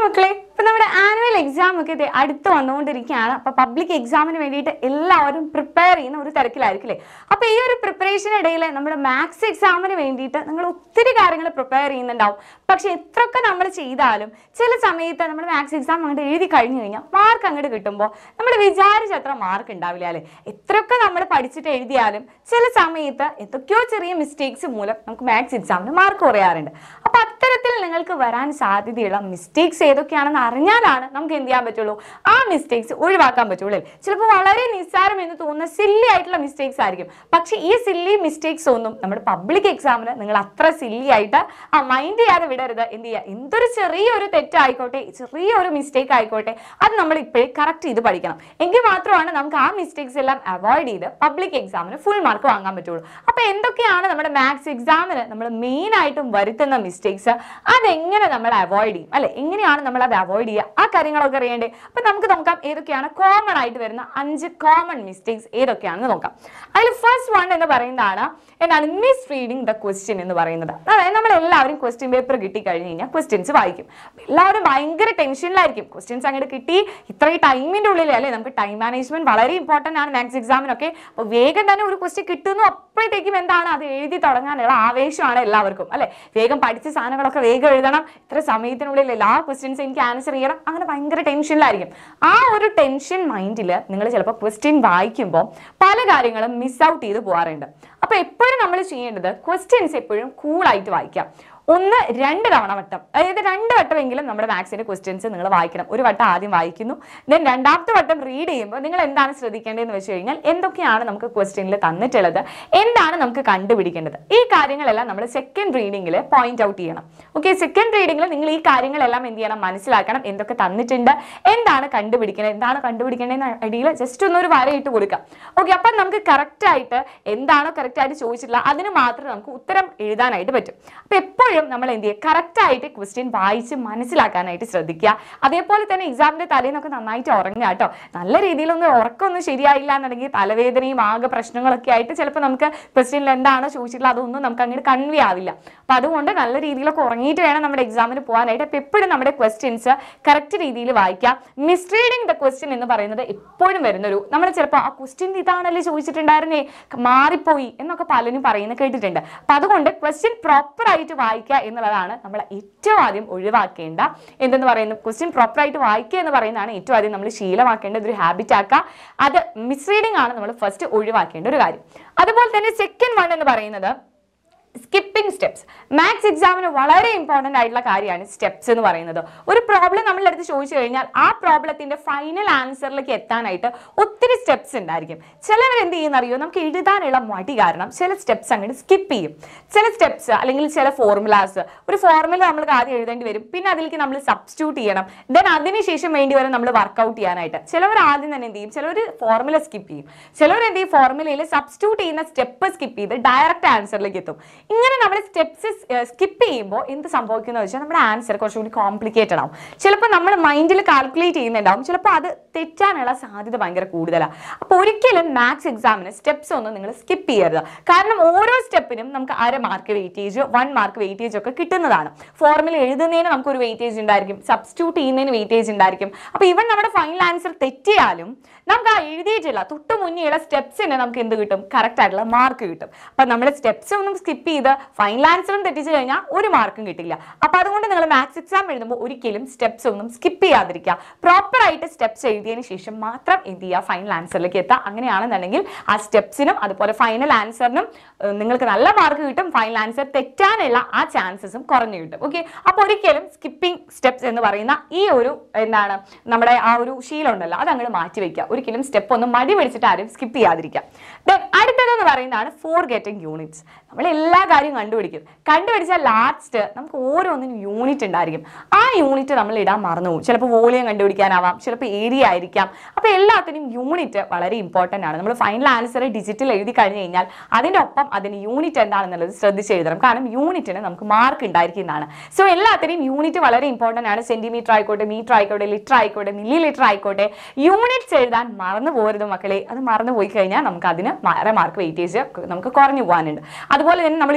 മക്കളെ ഇപ്പൊ നമ്മുടെ ആനുവൽ എക്സാം ഒക്കെ ദേ അടുത്ത് വന്നുകൊണ്ടിരിക്കുകയാണ് അപ്പൊ പബ്ലിക് എക്സാമിന് വേണ്ടിയിട്ട് എല്ലാവരും പ്രിപ്പയർ ചെയ്യുന്ന ഒരു തിരക്കിലായിരിക്കും അല്ലേ അപ്പൊ ഈ ഒരു പ്രിപ്പറേഷൻ ഇടയിൽ നമ്മുടെ മാത്സ് എക്സാമിന് വേണ്ടിയിട്ട് നിങ്ങൾ ഒത്തിരി കാര്യങ്ങൾ പ്രിപ്പയർ ചെയ്യുന്നുണ്ടാവും പക്ഷെ എത്രയൊക്കെ നമ്മൾ ചെയ്താലും ചില സമയത്ത് നമ്മൾ മാത്സ് എക്സാം അങ്ങോട്ട് എഴുതി കഴിഞ്ഞു കഴിഞ്ഞാൽ മാർക്ക് അങ്ങോട്ട് കിട്ടുമ്പോൾ നമ്മൾ വിചാരിച്ച അത്ര മാർക്ക് ഉണ്ടാവില്ല അല്ലേ എത്രയൊക്കെ നമ്മൾ പഠിച്ചിട്ട് എഴുതിയാലും ചില സമയത്ത് എന്തൊക്കെയോ ചെറിയ മിസ്റ്റേക്സ് മൂലം നമുക്ക് മാത്സ് എക്സാമിന് മാർക്ക് കുറയാറുണ്ട് അപ്പൊ അത്തരത്തിൽ നിങ്ങൾക്ക് വരാൻ സാധ്യതയുള്ള മിസ്റ്റേക്സ് ഏതൊക്കെയാണെന്ന് അറിഞ്ഞാലാണ് നമുക്ക് എന്ത് ചെയ്യാൻ പറ്റുള്ളൂ ആ മിസ്റ്റേക്സ് ഒഴിവാക്കാൻ പറ്റുള്ളൂ അല്ലേ? ചിലപ്പോൾ വളരെ നിസ്സാരം എന്ന് തോന്നുന്ന സില്ലി ആയിട്ടുള്ള മിസ്റ്റേക്സ് ആയിരിക്കും പക്ഷെ ഈ സില്ലി മിസ്റ്റേക്സ് ഒന്നും നമ്മുടെ പബ്ലിക് എക്സാമിന് നിങ്ങൾ അത്ര സില്ലി ആയിട്ട് ആ മൈൻഡ് ചെയ്യാതെ വിടരുത് എന്ത് ചെയ്യുക എന്തൊരു ചെറിയൊരു തെറ്റായിക്കോട്ടെ ചെറിയൊരു മിസ്റ്റേക്ക് ആയിക്കോട്ടെ അത് നമ്മൾ ഇപ്പോഴേ കറക്റ്റ് ചെയ്ത് പഠിക്കണം എങ്കിൽ മാത്രമാണ് നമുക്ക് ആ മിസ്റ്റേക്സ് എല്ലാം അവോയ്ഡ് ചെയ്ത് പബ്ലിക് എക്സാമിന് ഫുൾ മാർക്ക് വാങ്ങാൻ പറ്റുള്ളൂ അപ്പൊ എന്തൊക്കെയാണ് നമ്മുടെ മാത്സ് എക്സാമിന് നമ്മൾ മെയിൻ ആയിട്ടും വരുത്തുന്ന മിസ്റ്റേക്സ് അതെങ്ങനെ നമ്മൾ അവോയ്ഡ് ചെയ്യും അല്ലെ എങ്ങനെയാണ് നമ്മൾ അത് അവോയ്ഡ് ചെയ്യുക ആ കാര്യങ്ങളൊക്കെ അറിയണ്ടേ അപ്പൊ നമുക്ക് നോക്കാം ഏതൊക്കെയാണ് കോമൺ ആയിട്ട് വരുന്ന അഞ്ച് കോമൺ മിസ്റ്റേക്സ് ഏതൊക്കെയാണെന്ന് നോക്കാം അതിൽ ഫസ്റ്റ് വൺ എന്ന് പറയുന്നതാണ് എന്താണ് മിസ് റീഡിങ് ദ ക്വസ്റ്റ്യൻ എന്ന് പറയുന്നത് അതായത് നമ്മൾ എല്ലാവരും ക്വസ്റ്റ്യൻ പേപ്പർ കിട്ടി കഴിഞ്ഞ് കഴിഞ്ഞാൽ ക്വസ്റ്റ്യൻസ് വായിക്കും എല്ലാവരും ഭയങ്കര ടെൻഷനിലായിരിക്കും ക്വസ്റ്റ്യൻസ് അങ്ങോട്ട് കിട്ടി ഇത്രയും ടൈമിന്റെ ഉള്ളിൽ അല്ലേ നമുക്ക് ടൈം മാനേജ്മെന്റ് വളരെ ഇമ്പോർട്ടന്റ് ആണ് മാത്സ് എക്സാമിനൊക്കെ അപ്പോൾ വേഗം തന്നെ ഒരു ക്വസ്റ്റ്യൻ കിട്ടുന്നു അപ്പോഴത്തേക്കും എന്താണ് അത് എഴുതി തുടങ്ങാനുള്ള ആവേശമാണ് എല്ലാവർക്കും അല്ലെ വേഗം പഠിച്ച സാധനങ്ങളൊക്കെ വേഗം എഴുതണം ഇത്ര സമയത്തിനുള്ളിൽ എല്ലാ ക്വസ്റ്റ്യൻസ് എനിക്ക് ആൻസർ ചെയ്യണം അങ്ങനെ ഭയങ്കര ടെൻഷനിലായിരിക്കും ആ ഒരു ടെൻഷൻ മൈൻഡിൽ നിങ്ങൾ ചിലപ്പോൾ ക്വസ്റ്റ്യൻ വായിക്കുമ്പോൾ പല കാര്യങ്ങളും മിസ് ഔട്ട് ചെയ്ത് പോകാറുണ്ട് അപ്പൊ എപ്പോഴും നമ്മൾ ചെയ്യേണ്ടത് ക്വസ്റ്റ്യൻസ് എപ്പോഴും കൂളായിട്ട് വായിക്കാം ഒന്ന് രണ്ട് തവണ വട്ടം അതായത് രണ്ട് വട്ടമെങ്കിലും നമ്മുടെ മാത്സിന്റെ ക്വസ്റ്റ്യൻസ് നിങ്ങൾ വായിക്കണം ഒരു വട്ടം ആദ്യം വായിക്കുന്നു ദെൻ രണ്ടാമത്തെ വട്ടം റീഡ് ചെയ്യുമ്പോൾ നിങ്ങൾ എന്താണ് ശ്രദ്ധിക്കേണ്ടതെന്ന് വെച്ച് കഴിഞ്ഞാൽ എന്തൊക്കെയാണ് നമുക്ക് ക്വസ്റ്റ്യനിൽ തന്നിട്ടുള്ളത് എന്താണ് നമുക്ക് കണ്ടുപിടിക്കേണ്ടത് ഈ കാര്യങ്ങളെല്ലാം നമ്മൾ സെക്കൻഡ് റീഡിങ്ങിൽ പോയിന്റ് ഔട്ട് ചെയ്യണം ഓക്കെ സെക്കൻഡ് റീഡിങ്ങിൽ നിങ്ങൾ ഈ കാര്യങ്ങളെല്ലാം എന്ത് ചെയ്യണം മനസ്സിലാക്കണം എന്തൊക്കെ തന്നിട്ടുണ്ട് എന്താണ് കണ്ടുപിടിക്കേണ്ടത് എന്താണ് കണ്ടുപിടിക്കേണ്ടതെന്ന് ഇടയിൽ ജസ്റ്റ് ഒന്നൊരു വരയിട്ട് കൊടുക്കാം ഓക്കെ അപ്പം നമുക്ക് കറക്റ്റ് ആയിട്ട് എന്താണോ കറക്റ്റ് ആയിട്ട് ചോദിച്ചിട്ടുള്ള അതിന് മാത്രമേ നമുക്ക് ഉത്തരം എഴുതാനായിട്ട് പറ്റും അപ്പൊ എപ്പോഴും നമ്മൾ എന്ത് ചെയ്യുക കറക്റ്റ് ആയിട്ട് ക്വസ്റ്റ്യൻ വായിച്ച് മനസ്സിലാക്കാനായിട്ട് ശ്രദ്ധിക്കുക അതേപോലെ തന്നെ എക്സാമിന്റെ തലേന്നൊക്കെ നന്നായിട്ട് ഉറങ്ങുക കേട്ടോ നല്ല രീതിയിലൊന്നും ഉറക്കമൊന്നും ശരിയായില്ല എന്നുണ്ടെങ്കിൽ തലവേദനയും ആകെ പ്രശ്നങ്ങളൊക്കെ ആയിട്ട് ചിലപ്പോൾ നമുക്ക് ക്വസ്റ്റ്യനിൽ എന്താണോ ചോദിച്ചിട്ടുള്ളത് അതൊന്നും നമുക്ക് അങ്ങോട്ട് കൺവേ ആവില്ല അപ്പൊ അതുകൊണ്ട് നല്ല രീതിയിലൊക്കെ ഉറങ്ങിയിട്ട് വേണം നമ്മുടെ എക്സാമിന് പോകാനായിട്ട് അപ്പൊ എപ്പോഴും നമ്മുടെ ക്വസ്റ്റ്യൻസ് കറക്റ്റ് രീതിയിൽ വായിക്കാം മിസ്റീഡിങ് ദ ക്വസ്റ്റ്യൻ എന്ന് പറയുന്നത് എപ്പോഴും വരുന്നൊരു നമ്മൾ ചിലപ്പോൾ ആ ക്വസ്റ്റ്യൻ ഇതാണല്ലേ ചോദിച്ചിട്ടുണ്ടായിരുന്നേ മാറിപ്പോയി എന്നൊക്കെ പലരും പറയുന്നത് കേട്ടിട്ടുണ്ട് അപ്പൊ അതുകൊണ്ട് ക്വസ്റ്റ്യൻ പ്രോപ്പർ ആയിട്ട് വായിക്കുക എന്നുള്ളതാണ് നമ്മൾ ഏറ്റവും ആദ്യം ഒഴിവാക്കേണ്ട എന്തെന്ന് പറയുന്നത് ക്വസ്റ്റ്യൻ പ്രോപ്പർ ആയിട്ട് വായിക്കുക എന്ന് പറയുന്നതാണ് ഏറ്റവും ആദ്യം നമ്മൾ ശീലമാക്കേണ്ട ഒരു ഹാബിറ്റ് ആക്കുക അത് മിസ്റീഡിംഗ് ആണ് നമ്മൾ ഫസ്റ്റ് ഒഴിവാക്കേണ്ട ഒരു കാര്യം അതുപോലെ തന്നെ സെക്കൻഡ് വൺ എന്ന് പറയുന്നത് സ്കിപ്പിംഗ് സ്റ്റെപ്സ് മാത്സ് എക്സാമിന് വളരെ ഇമ്പോർട്ടൻ്റ് ആയിട്ടുള്ള കാര്യമാണ് സ്റ്റെപ്സ് എന്ന് പറയുന്നത് ഒരു പ്രോബ്ലം നമ്മളുടെ അടുത്ത് ചോദിച്ചു കഴിഞ്ഞാൽ ആ പ്രോബ്ലത്തിന്റെ ഫൈനൽ ആൻസറിലേക്ക് എത്താനായിട്ട് ഒത്തിരി സ്റ്റെപ്സ് ഉണ്ടായിരിക്കും ചിലവർ എന്ത് ചെയ്യുന്ന അറിയോ നമുക്ക് എഴുതാനുള്ള മടി കാരണം ചില സ്റ്റെപ്സ് അങ്ങോട്ട് സ്കിപ്പ് ചെയ്യും ചില സ്റ്റെപ്സ് അല്ലെങ്കിൽ ചില ഫോർമുലാസ് ഒരു ഫോർമുല നമ്മൾ ആദ്യം എഴുതേണ്ടി വരും പിന്നെ അതിലേക്ക് നമ്മൾ സബ്സ്റ്റിറ്റ്യൂട്ട് ചെയ്യണം ദെൻ അതിനുശേഷം വേണ്ടി വരും നമ്മൾ വർക്കൗട്ട് ചെയ്യാനായിട്ട് ചിലവർ ആദ്യം തന്നെ എന്ത് ചെയ്യും ചിലവർ ഫോർമുല സ്കിപ്പ് ചെയ്യും ചിലവർ എന്ത് ചെയ്യും ഫോർമുലയിൽ സബ്സ്റ്റിറ്റ്യൂട്ട് ചെയ്യുന്ന സ്റ്റെപ്പ് സ്കിപ്പ് ചെയ്ത് ഡയറക്റ്റ് ആൻസറിലേക്ക് എത്തും ഇങ്ങനെ നമ്മൾ സ്റ്റെപ്സ് സ്കിപ്പ് ചെയ്യുമ്പോൾ എന്ത് സംഭവിക്കുന്നത് വെച്ചാൽ നമ്മുടെ ആൻസർ കുറച്ചുകൂടി കോംപ്ലിക്കേറ്റഡ് ആവും ചിലപ്പോൾ നമ്മൾ മൈൻഡിൽ കാൽക്കുലേറ്റ് ചെയ്യുന്നുണ്ടാവും ചിലപ്പോൾ അത് തെറ്റാനുള്ള സാധ്യത ഭയങ്കര കൂടുതലാണ് അപ്പോൾ ഒരിക്കലും മാത്സ് എക്സാമിന് സ്റ്റെപ്സ് ഒന്നും നിങ്ങൾ സ്കിപ്പ് ചെയ്യരുത് കാരണം ഓരോ സ്റ്റെപ്പിനും നമുക്ക് അര mark weightage one mark weightage ഒക്കെ കിട്ടുന്നതാണ് ഫോർമുല എഴുതുന്നതിന് നമുക്ക് ഒരു വെയിറ്റേജ് ഉണ്ടായിരിക്കും സബ്സ്റ്റിറ്റ്യൂട്ട് ചെയ്യുന്നതിന് വെയിറ്റേജ് ഉണ്ടായിരിക്കും അപ്പോൾ ഇവൻ നമ്മുടെ ഫൈനൽ ആൻസർ തെറ്റിയാലും നമുക്ക് ആ എഴുതിയിട്ടുള്ള തൊട്ട് മുന്നേയുള്ള സ്റ്റെപ്സിന് നമുക്ക് എന്ത് കിട്ടും കറക്റ്റ് ആയിട്ടുള്ള മാർക്ക് കിട്ടും അപ്പൊ നമ്മൾ സ്റ്റെപ്സ് ഒന്നും സ്കിപ്പ് ചെയ്ത് ഫൈനൽ ആൻസറും തെറ്റിച്ച് കഴിഞ്ഞാൽ ഒരു മാർക്കും കിട്ടില്ല അപ്പൊ അതുകൊണ്ട് നിങ്ങൾ മാത്സ് എക്സാം എഴുതുമ്പോൾ ഒരിക്കലും സ്റ്റെപ്സ് ഒന്നും സ്കിപ്പ് ചെയ്യാതിരിക്കുക പ്രോപ്പർ ആയിട്ട് സ്റ്റെപ്സ് എഴുതിയതിന് ശേഷം മാത്രം എന്ത് ചെയ്യുക ഫൈനൽ ആൻസറിലേക്ക് എത്താം അങ്ങനെയാണെന്നുണ്ടെങ്കിൽ ആ സ്റ്റെപ്സിനും അതുപോലെ ഫൈനൽ ആൻസറിനും ഏഹ്, നിങ്ങൾക്ക് നല്ല മാർക്ക് കിട്ടും ഫൈനൽ ആൻസർ തെറ്റാനുള്ള ആ ചാൻസസും കുറഞ്ഞു കിട്ടും ഓക്കെ അപ്പോൾ ഒരിക്കലും സ്കിപ്പിംഗ് സ്റ്റെപ്സ് എന്ന് പറയുന്ന ഈ ഒരു എന്താണ് നമ്മുടെ ആ ഒരു ശീലം ഉണ്ടല്ലോ അത് അങ്ങോട്ട് മാറ്റി വെക്കുക ഒരിക്കലും സ്റ്റെപ്പ് ഒന്നും മടി പിടിച്ചിട്ട് ആരും സ്കിപ്പ് ചെയ്യാതിരിക്കുക ദെൻ അടുത്തതെന്ന് പറയുന്നതാണ് ഫോർ ഗെറ്റിംഗ് യൂണിറ്റ്സ് നമ്മൾ എല്ലാ കാര്യവും കണ്ടുപിടിക്കും കണ്ടുപിടിച്ചാൽ ലാസ്റ്റ് നമുക്ക് ഓരോന്നിനും യൂണിറ്റ് ഉണ്ടായിരിക്കും ആ യൂണിറ്റ് നമ്മൾ ഇടാൻ മറന്നു പോകും ചിലപ്പോൾ വോളിയം കണ്ടുപിടിക്കാനാവാം ചിലപ്പോൾ ഏരിയ ആയിരിക്കാം അപ്പോൾ എല്ലാത്തിനും യൂണിറ്റ് വളരെ ഇമ്പോർട്ടൻ്റ് ആണ് നമ്മൾ ഫൈനൽ ആൻസർ ഡിജിറ്റൽ എഴുതി കഴിഞ്ഞ് കഴിഞ്ഞാൽ അതിൻ്റെ ഒപ്പം അതിന് യൂണിറ്റ് എന്താണെന്നുള്ളത് ശ്രദ്ധിച്ച് എഴുതണം കാരണം യൂണിറ്റിന് നമുക്ക് മാർക്ക് ഉണ്ടായിരിക്കുന്നതാണ് സോ എല്ലാത്തിനും യൂണിറ്റ് വളരെ ഇമ്പോർട്ടൻ്റ് ആണ് സെന്റിമീറ്റർ ആയിക്കോട്ടെ മീറ്റർ ആയിക്കോട്ടെ ലിറ്റർ ആയിക്കോട്ടെ മില്ലി ലിറ്റർ ആയിക്കോട്ടെ യൂണിറ്റ്സ് എഴുതാൻ മറന്നു പോകരുത് മക്കളെ അത് മറന്നു പോയി കഴിഞ്ഞാൽ നമുക്ക് അതിന് അര മാർക്ക് വെയിറ്റേജ് നമുക്ക് കുറഞ്ഞു പോകാനുണ്ട് അതുപോലെ തന്നെ നമ്മൾ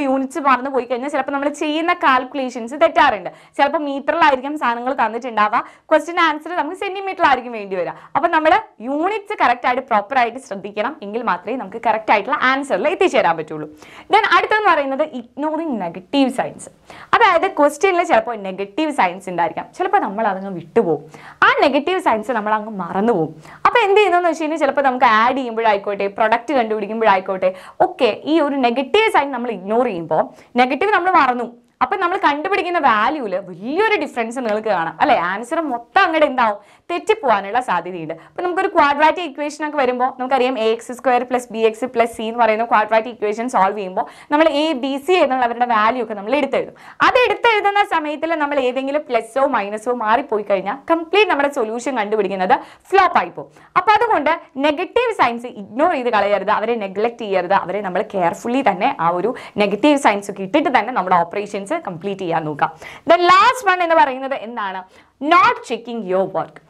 യൂണിറ്റ്സ് മറന്നു പോയി കഴിഞ്ഞാൽ ചിലപ്പോൾ നമ്മൾ ചെയ്യുന്ന കാൽക്കുലേഷൻസ് തെറ്റാറുണ്ട് ചിലപ്പോൾ മീറ്ററിലായിരിക്കും സാധനങ്ങൾ തന്നിട്ടുണ്ടാവുക ക്വസ്റ്റ്യൻ ആൻസർ നമുക്ക് സെന്റിമീറ്ററിലായിരിക്കും വേണ്ടി വരിക അപ്പോൾ നമ്മൾ യൂണിറ്റ്സ് കറക്റ്റ് ആയിട്ട് പ്രോപ്പർ ആയിട്ട് ശ്രദ്ധിക്കണം എങ്കിൽ മാത്രമേ നമുക്ക് കറക്റ്റ് ആയിട്ടുള്ള ആൻസറിൽ എത്തിച്ചേരാൻ പറ്റുള്ളൂ ദെൻ അടുത്തെന്ന് പറയുന്നത് ഇഗ്നോറിങ് നെഗറ്റീവ് സയൻസ് അതായത് ക്വസ്റ്റ്യനിൽ ചിലപ്പോൾ നെഗറ്റീവ് സയൻസ് ഉണ്ടായിരിക്കാം ചിലപ്പോൾ നമ്മൾ അതങ്ങ് വിട്ടുപോകും ആ നെഗറ്റീവ് സയൻസ് നമ്മൾ അങ്ങ് മറന്നു പോകും അപ്പോൾ എന്ത് ചെയ്യുന്നതെന്ന് വെച്ച് കഴിഞ്ഞാൽ ചിലപ്പോൾ നമുക്ക് ആഡ് ചെയ്യുമ്പോഴായിക്കോട്ടെ പ്രൊഡക്റ്റ് കണ്ടുപിടിക്കുമ്പോഴായിക്കോട്ടെ ഒക്കെ ഈ ഒരു നെഗറ്റീവ് സൈൻ നമ്മൾ ഇഗ്നോർ ചെയ്യുമ്പോൾ നെഗറ്റീവ് നമ്മൾ മറന്നു അപ്പൊ നമ്മൾ കണ്ടുപിടിക്കുന്ന വാല്യൂല് വലിയൊരു ഡിഫറൻസ് നിങ്ങൾക്ക് കാണാം അല്ലെ ആൻസർ മൊത്തം അങ്ങോട്ട് എന്താവും തെറ്റിപ്പോവാനുള്ള സാധ്യതയുണ്ട് അപ്പൊ നമുക്കൊരു ക്വാഡ്രാറ്റിക് ഇക്വേഷൻ ഒക്കെ വരുമ്പോൾ നമുക്കറിയാം a x square plus b x plus c എന്ന് പറയുന്ന ക്വാഡ്രാറ്റിക് ഇക്വേഷൻ സോൾവ് ചെയ്യുമ്പോൾ നമ്മൾ എ ബി സി എന്നുള്ള അവരുടെ വാല്യൂ ഒക്കെ നമ്മൾ എടുത്തെഴുതും അത് എടുത്തെഴുതുന്ന സമയത്തിൽ നമ്മൾ ഏതെങ്കിലും പ്ലസോ മൈനസോ മാറിപ്പോയി കഴിഞ്ഞാൽ കംപ്ലീറ്റ് നമ്മുടെ സൊല്യൂഷൻ കണ്ടുപിടിക്കുന്നത് ഫ്ലോപ്പ് ആയി പോകും അപ്പൊ അതുകൊണ്ട് നെഗറ്റീവ് സയൻസ് ഇഗ്നോർ ചെയ്ത് കളയരുത് അവരെ നെഗ്ലക്ട് ചെയ്യരുത് അവരെ നമ്മൾ കെയർഫുള്ളി തന്നെ ആ ഒരു നെഗറ്റീവ് സയൻസ് ഒക്കെ ഇട്ടിട്ട് തന്നെ നമ്മുടെ ഓപ്പറേഷൻസ് കംപ്ലീറ്റ് ചെയ്യാൻ നോക്കാം ദ ലാസ്റ്റ് വൺ എന്ന് പറയുന്നത് എന്താണ് നോട്ട് ചെക്കിംഗ് യുവർ വർക്ക്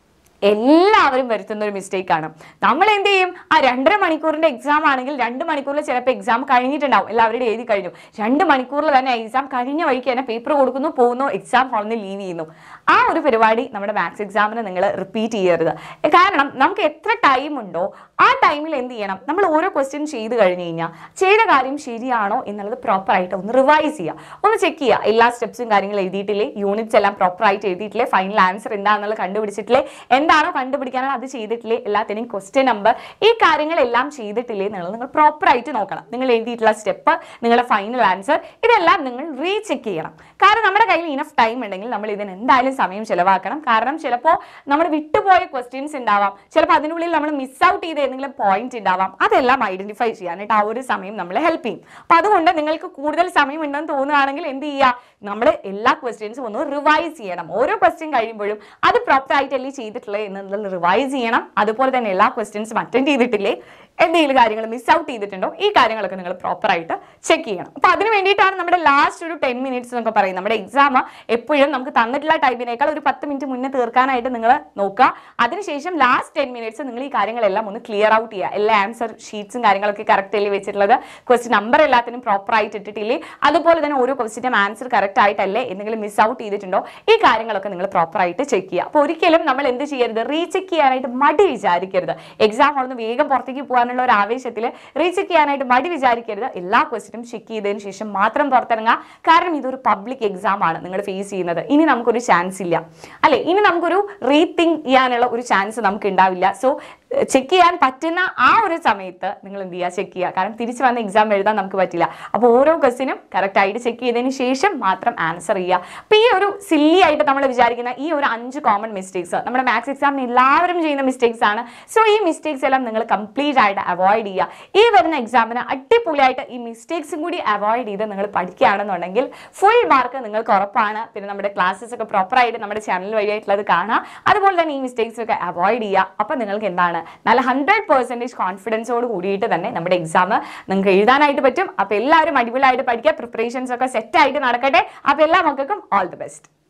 എല്ലാവരും വരുത്തുന്ന ഒരു മിസ്റ്റേക്ക് ആണ് നമ്മൾ എന്ത് ചെയ്യും ആ രണ്ടര മണിക്കൂറിന്റെ എക്സാം ആണെങ്കിൽ രണ്ട് മണിക്കൂറിൽ ചിലപ്പോൾ എക്സാം കഴിഞ്ഞിട്ടുണ്ടാവും എല്ലാവരുടെയും എഴുതി കഴിഞ്ഞു രണ്ട് മണിക്കൂറിൽ തന്നെ എക്സാം കഴിഞ്ഞ വഴിക്ക് തന്നെ പേപ്പർ കൊടുക്കുന്നു പോകുന്നു എക്സാം ഹാളിൽ നിന്ന് ലീവ് ചെയ്യുന്നു ആ ഒരു പരിപാടി നമ്മുടെ മാത്സ് എക്സാമിന് നിങ്ങൾ റിപ്പീറ്റ് ചെയ്യരുത് കാരണം നമുക്ക് എത്ര ടൈം ഉണ്ടോ ആ ടൈമിൽ എന്ത് ചെയ്യണം നമ്മൾ ഓരോ ക്വസ്റ്റ്യൻ ചെയ്ത് കഴിഞ്ഞ് കഴിഞ്ഞാൽ ചെയ്ത കാര്യം ശരിയാണോ എന്നുള്ളത് പ്രോപ്പർ ആയിട്ട് ഒന്ന് റിവൈസ് ചെയ്യുക ഒന്ന് ചെക്ക് ചെയ്യുക എല്ലാ സ്റ്റെപ്സും കാര്യങ്ങളും എഴുതിയിട്ടില്ലേ യൂണിറ്റ്സ് എല്ലാം പ്രോപ്പർ ആയിട്ട് എഴുതിയിട്ടില്ലേ ഫൈനൽ ആൻസർ എന്താണെന്നുള്ളത് കണ്ടുപിടിച്ചിട്ടില്ലേ എന്താണോ കണ്ടുപിടിക്കാനോ അത് ചെയ്തിട്ടില്ലേ എല്ലാത്തിനെയും ക്വസ്റ്റ്യൻ നമ്പർ ഈ കാര്യങ്ങളെല്ലാം ചെയ്തിട്ടില്ലേ എന്നുള്ളത് നിങ്ങൾ പ്രോപ്പർ ആയിട്ട് നോക്കണം നിങ്ങൾ എഴുതിയിട്ടുള്ള സ്റ്റെപ്പ് നിങ്ങളുടെ ഫൈനൽ ആൻസർ ഇതെല്ലാം നിങ്ങൾ റീചെക്ക് ചെയ്യണം കാരണം നമ്മുടെ കയ്യിൽ ഇനഫ് ടൈം ഉണ്ടെങ്കിൽ നമ്മൾ ഇതിന് എന്തായാലും സമയം ചിലവാക്കണം കാരണം ചിലപ്പോൾ നമ്മൾ വിട്ടുപോയ ക്വസ്റ്റ്യൻസ് ഉണ്ടാവാം ചിലപ്പോൾ അതിനുള്ളിൽ നമ്മൾ മിസ് ഔട്ട് ചെയ്ത ഏതെങ്കിലും പോയിന്റ് ഉണ്ടാവാം അതെല്ലാം ഐഡന്റിഫൈ ചെയ്യാനായിട്ട് ആ ഒരു സമയം നമ്മളെ ഹെൽപ്പ് ചെയ്യും അപ്പൊ അതുകൊണ്ട് നിങ്ങൾക്ക് കൂടുതൽ സമയം ഉണ്ടെന്ന് തോന്നുകയാണെങ്കിൽ എന്ത് ചെയ്യുക നമ്മൾ എല്ലാ ക്വസ്റ്റ്യൻസും ഒന്ന് റിവൈസ് ചെയ്യണം ഓരോ ക്വസ്റ്റ്യൻ കഴിയുമ്പോഴും അത് പ്രോപ്പർ ആയിട്ടല്ലേ ചെയ്തിട്ടുള്ളത് എന്നുള്ളത് റിവൈസ് ചെയ്യണം അതുപോലെ തന്നെ എല്ലാ ക്വസ്റ്റ്യൻസും അറ്റൻഡ് ചെയ്തിട്ടില്ലേ എന്തെങ്കിലും കാര്യങ്ങൾ മിസ് ഔട്ട് ചെയ്തിട്ടുണ്ടോ ഈ കാര്യങ്ങളൊക്കെ നിങ്ങൾ പ്രോപ്പർ ആയിട്ട് ചെക്ക് ചെയ്യണം അപ്പൊ അതിന് വേണ്ടിയിട്ടാണ് നമ്മുടെ ലാസ്റ്റ് ഒരു ടെൻ മിനിറ്റ്സ് എന്നൊക്കെ പറയും നമ്മുടെ എക്സാം എപ്പോഴും നമുക്ക് തന്നിട്ടുള്ള ടൈമിനേക്കാൾ ഒരു പത്ത് മിനിറ്റ് മുന്നേ തീർക്കാനായിട്ട് നിങ്ങൾ നോക്കുക അതിനുശേഷം ലാസ്റ്റ് ടെൻ മിനിറ്റ്സ് നിങ്ങൾ ഈ കാര്യങ്ങളെല്ലാം ഒന്ന് ക്ലിയർ ഔട്ട് ചെയ്യുക എല്ലാ ആൻസർ ഷീറ്റ്സും കാര്യങ്ങളൊക്കെ കറക്റ്റ് അല്ലേ വെച്ചിട്ടുള്ളത് ക്വസ്റ്റ്യൻ നമ്പർ എല്ലാത്തിനും പ്രോപ്പർ ആയിട്ട് ഇട്ടിട്ടില്ലേ അതുപോലെ തന്നെ ഓരോ ക്വസ്റ്റിനും ആൻസർ കറക്റ്റ് ആയിട്ടല്ലേ എന്തെങ്കിലും മിസ് ഔട്ട് ചെയ്തിട്ടുണ്ടോ ഈ കാര്യങ്ങളൊക്കെ നിങ്ങൾ പ്രോപ്പർ ആയിട്ട് ചെക്ക് ചെയ്യുക അപ്പോൾ ഒരിക്കലും നമ്മൾ എന്ത് ചെയ്യരുത് റീചെക്ക് ചെയ്യാനായിട്ട് മടി വിചാരിക്കരുത് എക്സാം ഹാളിൽ വേഗം പുറത്തേക്ക് പോകാനുള്ള ഒരു ആവേശത്തിൽ റീചെക്ക് ചെയ്യാനായിട്ട് മടി വിചാരിക്കരുത് എല്ലാ ക്വസ്റ്റിനും ചെക്ക് ചെയ്തതിന് ശേഷം മാത്രം പുറത്തിറങ്ങുക കാരണം ഇതൊരു പബ്ലിക് എക്സാം ആണ് നിങ്ങൾ ഫേസ് ചെയ്യുന്നത് ഇനി നമുക്കൊരു ചാൻസ് ഇല്ല അല്ലെ ഇനി നമുക്കൊരു റീതിങ്ക് ചെയ്യാനുള്ള ഒരു ചാൻസ് നമുക്ക് ഉണ്ടാവില്ല സോ ചെക്ക് ചെയ്യാൻ പറ്റുന്ന ആ ഒരു സമയത്ത് നിങ്ങൾ എന്ത് ചെയ്യുക ചെക്ക് ചെയ്യുക കാരണം തിരിച്ചു വന്ന എക്സാം എഴുതാൻ നമുക്ക് പറ്റില്ല അപ്പോൾ ഓരോ ക്വസ്റ്റിനും കറക്റ്റ് ആയിട്ട് ചെക്ക് ചെയ്തതിന് ശേഷം മാത്രം ആൻസർ ചെയ്യുക അപ്പോൾ ഈ ഒരു സില്ലി ആയിട്ട് നമ്മൾ വിചാരിക്കുന്ന ഈ ഒരു അഞ്ച് കോമൺ മിസ്റ്റേക്സ് നമ്മുടെ മാത്സ് എക്സാമിന് എല്ലാവരും ചെയ്യുന്ന മിസ്റ്റേക്സ് ആണ് സോ ഈ മിസ്റ്റേക്സ് എല്ലാം നിങ്ങൾ കംപ്ലീറ്റ് ആയിട്ട് അവോയ്ഡ് ചെയ്യുക ഈ വരുന്ന എക്സാമിന് അടിപൊളിയായിട്ട് ഈ മിസ്റ്റേക്സും കൂടി അവോയ്ഡ് ചെയ്ത് നിങ്ങൾ പഠിക്കുകയാണെന്നുണ്ടെങ്കിൽ ഫുൾ മാർക്ക് നിങ്ങൾക്ക് ഉറപ്പാണ് പിന്നെ നമ്മുടെ ക്ലാസ്സസ് ഒക്കെ പ്രോപ്പർ ആയിട്ട് നമ്മുടെ ചാനൽ വഴിയായിട്ടുള്ളത് കാണാം അതുപോലെ തന്നെ ഈ മിസ്റ്റേക്സ് ഒക്കെ അവോയ്ഡ് ചെയ്യുക അപ്പം നിങ്ങൾക്ക് എന്താണ് നല്ല ഹൺഡ്രഡ് പെർസെൻറ്റേജ് കോൺഫിഡൻസോട് കൂടിയിട്ട് തന്നെ നമ്മുടെ എക്സാം നിങ്ങൾക്ക് എഴുതാനായിട്ട് പറ്റും അപ്പോൾ എല്ലാവരും അടിപൊളിയായിട്ട് പഠിക്കുക പ്രിപ്പറേഷൻസ് ഒക്കെ സെറ്റ് ആയിട്ട് നടക്കട്ടെ അപ്പോൾ എല്ലാ മക്കൾക്കും ഓൾ ദി ബെസ്റ്റ്